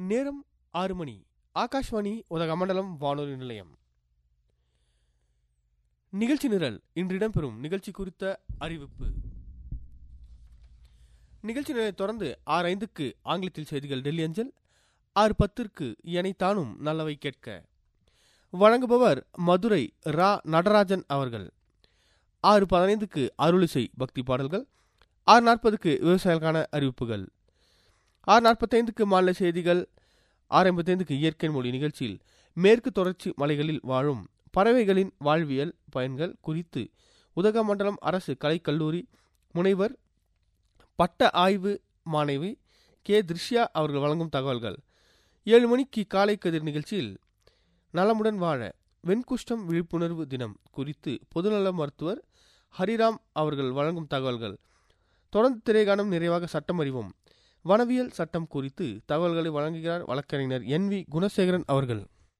நேரம் ஆறு மணி ஆகாஷ்வாணி உதகமண்டலம் வானொலி நிலையம் நிகழ்ச்சி நிரல் இன்று இடம்பெறும் நிகழ்ச்சி குறித்த அறிவிப்பு நிகழ்ச்சி நிரலை தொடர்ந்து ஆறு ஐந்துக்கு ஆங்கிலத்தில் செய்திகள் டெல்லி அஞ்சல் ஆறு பத்திற்கு எனைத்தானும் நல்லவை கேட்க வழங்குபவர் மதுரை ரா நடராஜன் அவர்கள் ஆறு பதினைந்துக்கு அருளிசை பக்தி பாடல்கள் ஆறு நாற்பதுக்கு விவசாயிகளுக்கான அறிவிப்புகள் ஆறு நாற்பத்தைந்துக்கு மாநில செய்திகள் ஆறு ஐம்பத்தைந்துக்கு இயற்கை மொழி நிகழ்ச்சியில் மேற்கு தொடர்ச்சி மலைகளில் வாழும் பறவைகளின் வாழ்வியல் பயன்கள் குறித்து உதகமண்டலம் அரசு கலைக்கல்லூரி முனைவர் பட்ட ஆய்வு மாணவி கே திருஷ்யா அவர்கள் வழங்கும் தகவல்கள் ஏழு மணிக்கு காலை கதிர் நிகழ்ச்சியில் நலமுடன் வாழ வெண்குஷ்டம் விழிப்புணர்வு தினம் குறித்து பொதுநல மருத்துவர் ஹரிராம் அவர்கள் வழங்கும் தகவல்கள் தொடர்ந்து திரைகாணும் நிறைவாக சட்டம் அறிவோம் வனவியல் சட்டம் குறித்து தகவல்களை வழங்குகிறார் வழக்கறிஞர் என் வி குணசேகரன் அவர்கள்